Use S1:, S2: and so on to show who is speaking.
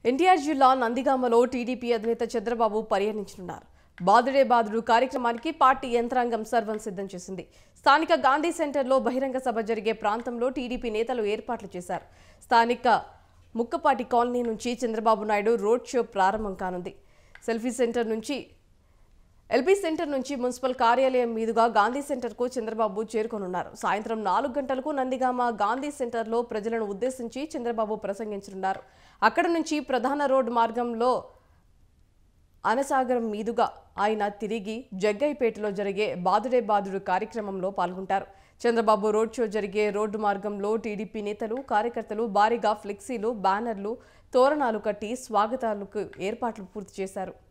S1: ఎన్టీఆర్ జిల్లా నందిగామలో టీడీపీ అధినేత చంద్రబాబు పర్యటించనున్నారు బాదుడే బాదుడు కార్యక్రమానికి పార్టీ యంత్రాంగం సర్వం సిద్ధం చేసింది స్థానిక గాంధీ సెంటర్లో బహిరంగ సభ జరిగే ప్రాంతంలో టీడీపీ నేతలు ఏర్పాట్లు చేశారు స్థానిక ముక్కపాటి కాలనీ నుంచి చంద్రబాబు నాయుడు రోడ్ షో ప్రారంభం కానుంది సెల్ఫీ సెంటర్ నుంచి ఎల్బీ సెంటర్ నుంచి మున్సిపల్ కార్యాలయం మీదుగా గాంధీ సెంటర్కు చంద్రబాబు చేరుకోనున్నారు సాయంత్రం నాలుగు గంటలకు నందిగామ గాంధీ సెంటర్లో ప్రజలను ఉద్దేశించి చంద్రబాబు ప్రసంగించనున్నారు అక్కడ నుంచి ప్రధాన రోడ్డు మార్గంలో అనసాగరం మీదుగా ఆయన తిరిగి జగ్గైపేటలో జరిగే బాదుడే బాదుడు కార్యక్రమంలో పాల్గొంటారు చంద్రబాబు రోడ్ షో జరిగే రోడ్డు మార్గంలో టీడీపీ నేతలు కార్యకర్తలు భారీగా ఫ్లెక్సీలు బ్యానర్లు తోరణాలు కట్టి స్వాగతాలకు ఏర్పాట్లు పూర్తి చేశారు